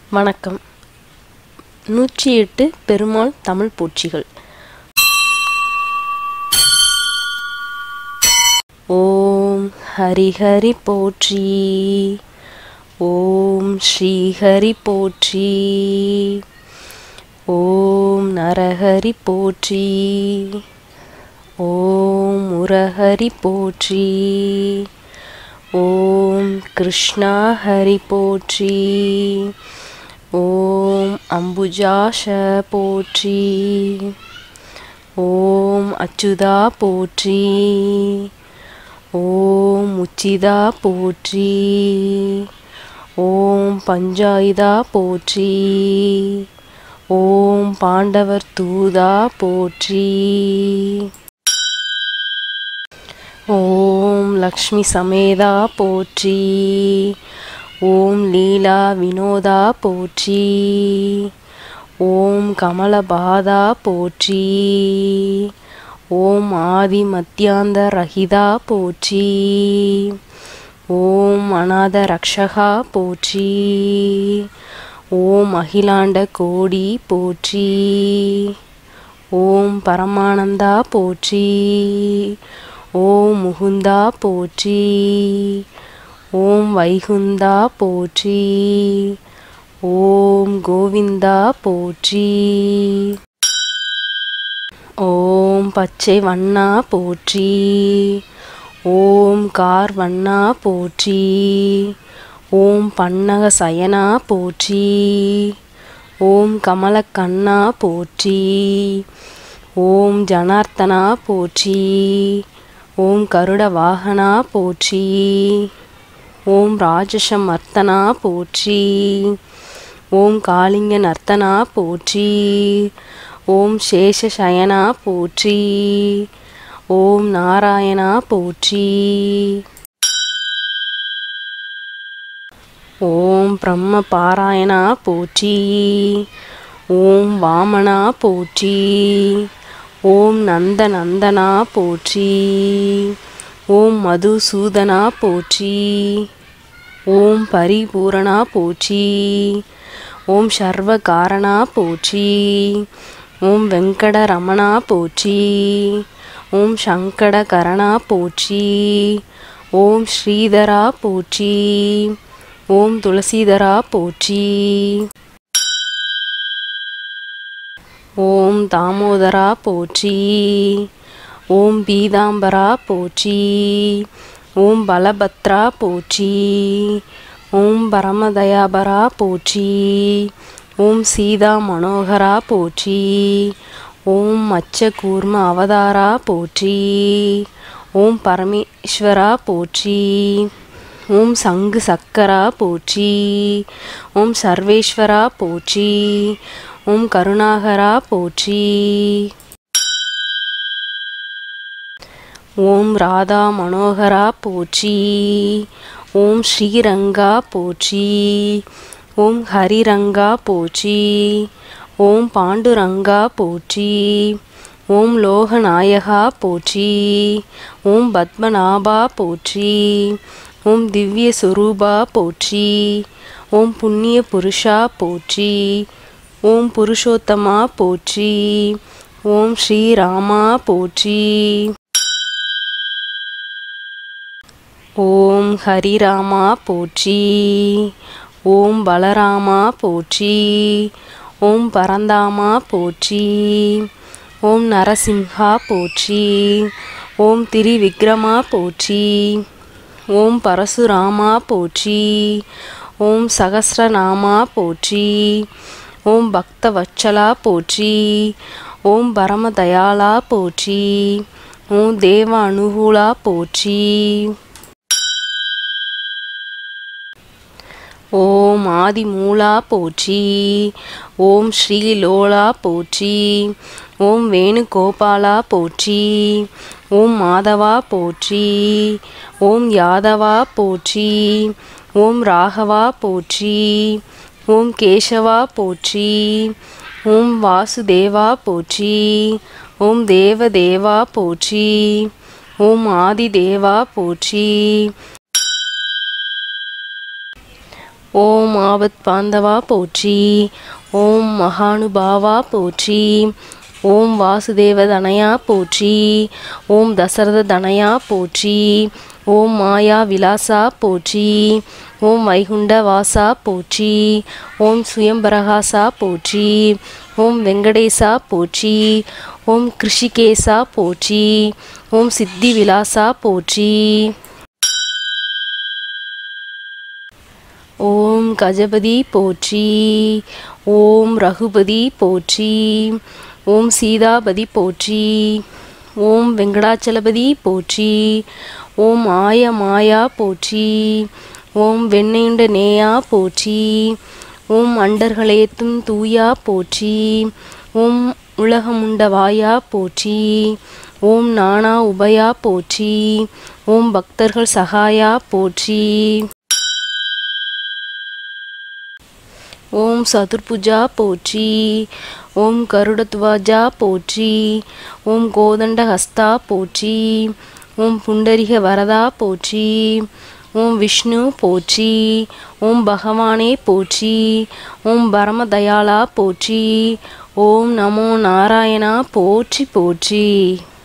வணக்கம் நூற்றி எட்டு பெருமாள் தமிழ் போற்றிகள் ஓம் ஹரிஹரி போற்றி ஓம் ஸ்ரீஹரி போற்றி ஓம் நரஹரி போற்றி ஓம் முரஹரி போற்றி ஓம் கிருஷ்ணா ஹரி போற்றி ஓம் அம்புஜாஷ போற்றி ஓம் அச்சுதா போற்றி ஓம் உச்சிதா போற்றி ஓம் பஞ்சாயுதா போற்றி ஓம் பாண்டவர் தூதா போற்றி ஓம் லக்ஷ்மி சமேதா போற்றி ஓம் லீலா வினோதா போற்றி ஓம் கமலபாதா போற்றி ஓம் ஆதி மத்தியாந்த ரஹிதா போற்றி ஓம் அநாத ரக்ஷகா போற்றி ஓம் அகிலாண்ட கோடி போற்றி ஓம் பரமானந்தா போற்றி ஓம் முகுந்தா போற்றி ஓம் வைகுந்தா போற்றி ஓம் கோவிந்தா போற்றி ஓம் பச்சை வண்ணா போற்றி ஓம் கார் வண்ணா போற்றி ஓம் பன்னக சயனா போற்றி ஓம் கமலக்கண்ணா போற்றி ஓம் ஜனார்த்தனா போற்றி ஓம் கருட வாகனா போற்றி ஓம் ராஜசமர்த்தனா போற்றி ஓம் காளிங்க நர்த்தனா போற்றி ஓம் சேஷசயனா போற்றி ஓம் நாராயணா போற்றி ஓம் பிரம்ம பாராயணா போற்றி ஓம் வாமனா போற்றி ஓம் நந்த நந்தனா போற்றி ஓம் மதுசூதனா போற்றி ஓம் பரிபூரணா போற்றி ஓம் சர்வகாரணா போற்றி ஓம் வெங்கடரமணா போற்றி ஓம் சங்கடகரணா போற்றி ஓம் ஸ்ரீதரா போற்றி ஓம் துளசீதரா போற்றி ஓம் தாமோதரா போற்றி ஓம் பீதாம்பரா போற்றி ஓம் பலபத்ரா போற்றி ஓம் பரமதயாபரா போற்றி ஓம் சீதா மனோகரா போற்றி ஓம் மச்ச கூர்ம அவதாரா போற்றி ஓம் பரமேஸ்வரா போற்றி ஓம் சங்கு சக்கரா போற்றி ஓம் சர்வேஸ்வரா போற்றி ஓம் கருணாகரா போற்றி ஓம் ராதா மனோகரா போற்றி ஓம் ஸ்ரீரங்கா போற்றி ஓம் ஹரிரங்கா போற்றி ஓம் பாண்டுரங்கா போற்றி ஓம் லோகநாயகா போற்றி ஓம் பத்மநாபா போற்றி ஓம் திவ்ய சுரூபா போற்றி ஓம் புண்ணிய புருஷா போற்றி ஓம் புருஷோத்தமா போற்றி ஓம் ஸ்ரீராமா போற்றி ஓம் ஹரிராமா போற்றி ஓம் பலராமா போற்றி ஓம் பரந்தாமா போற்றி ஓம் நரசிம்ஹா போற்றி ஓம் திரிவிக்ரமா போற்றி ஓம் பரசுராமா போற்றி ஓம் சகசிரநாமா போற்றி ஓம் பக்தவச்சலா போற்றி ஓம் பரமதயாளா போற்றி ஓம் தேவ அனுகூலா போற்றி ஓம் ஆதிமூலா போற்றி ஓம் ஸ்ரீலோலா போற்றி ஓம் வேணுகோபாலா போற்றி ஓம் மாதவா போற்றி ஓம் யாதவா போற்றி ஓம் ராகவா போற்றி ஓம் கேசவா போற்றி ஓம் வாசுதேவா போற்றி ஓம் தேவதேவா போற்றி ஓம் ஆதிதேவா போற்றி ஓம் ஆபத் பாந்தவா போற்றி ஓம் மகானுபாவா போற்றி ஓம் வாசுதேவ தனயா போற்றி ஓம் தசரத தனயா போற்றி ஓம் மாயா விலாசா போற்றி ஓம் வைகுண்ட வாசா போற்றி ஓம் சுயம்பிரகாசா போற்றி ஓம் வெங்கடேசா போற்றி ஓம் கிருஷிகேசா போற்றி ஓம் சித்தி விலாசா போற்றி ஓம் கஜபதி போற்றி ஓம் ரகுபதி போற்றி ஓம் சீதாபதி போற்றி ஓம் வெங்கடாச்சலபதி போற்றி ஓம் ஆய மாயா போற்றி ஓம் வெண்ணையுண்ட நேயா போற்றி ஓம் அண்டர்களேத்தும் தூயா போற்றி ஓம் உலகமுண்ட வாயா போற்றி ஓம் நானா உபயா போற்றி ஓம் பக்தர்கள் சகாயா போற்றி ஓம் சதுர்புஜா போற்றி ஓம் கருடத்வாஜா போற்றி ஓம் கோதண்ட ஹஸ்தா போற்றி ஓம் புண்டரிக வரதா போற்றி ஓம் விஷ்ணு போற்றி ஓம் பகவானே போற்றி ஓம் பரமதயாளா போற்றி ஓம் நமோ நாராயணா போற்றி போற்றி